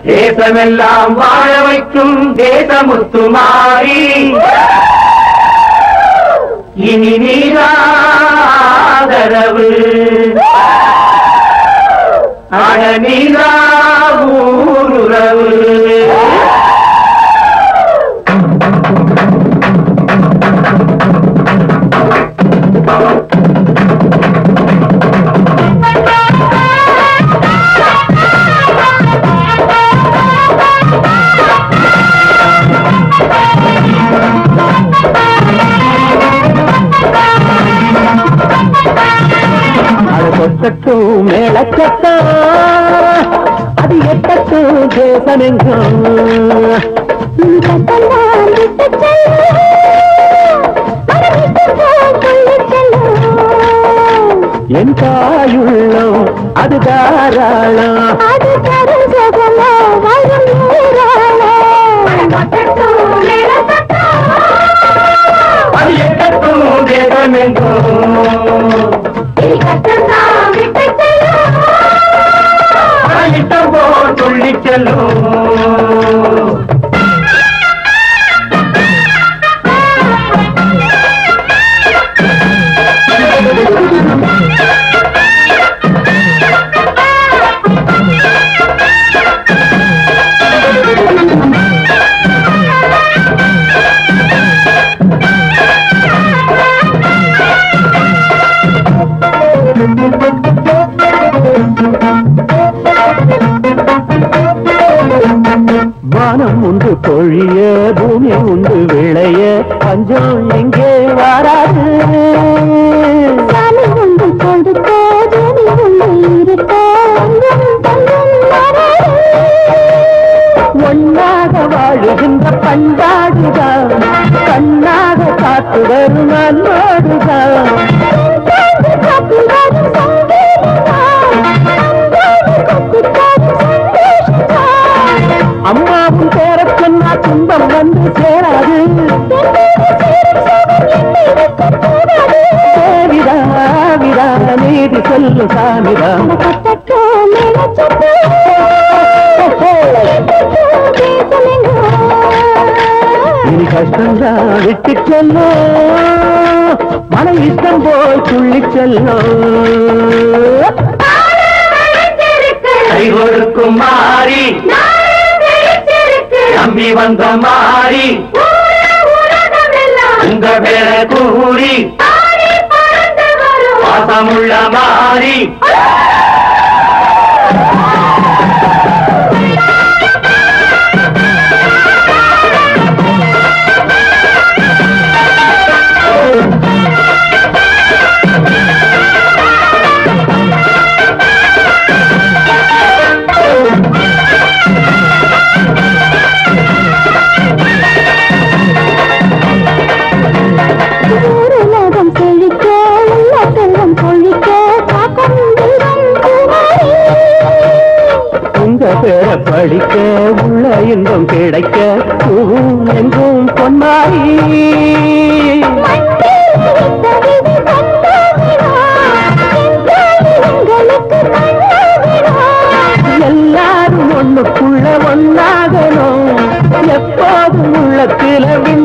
தேசமெல்லாம் வாழ வைக்கும் தேசமுத்துமாரி இனி நீராதரவு அட நீரா ஊருறவு அது கொட்டட்டும் மேலச்சட்டம் அது எட்டட்டும் தேசமெங்கும் என் தாயுள்ளம் அது தாராளம் அது எட்டட்டும் தேசமெங்கும் இட்டம் போல் துள்ளி செல்லும் வானம் உண்டு பொழிய பூமி உண்டு விளைய பஞ்சம் எங்கே வராது ஒன்னாக வாழுகின்ற பண்பாடுதான் கண்ணாக காத்து வரும் அன்போடுதான் அம்மாவும் பேரச் சொன்னா துன்பம் வந்து சேராது தேவிதா விதா நீதி சொல்லு சாமிதா இனி கஷ்டம்தான் விட்டு செல்லும் மன இஷ்டம் போல் துள்ளி செல்லும் கை கொடுக்கும் மாறி நம்பி வந்த மாறி உங்க பேர கூறி பாசமுள்ள மாறி ஊருலகம் செழிக்க உள்ள செல்வம் கொழிக்க காக்கும் தெய்வம் குமாரி உங்க பேர படிக்க உள்ள இன்பம் கிடைக்க பூவும் எங்கும் பொன்மாரி எல்லாரும் ஒண்ணுக்குள்ள ஒன்னாகணும் எப்போதும் உள்ளத்தில விண்ண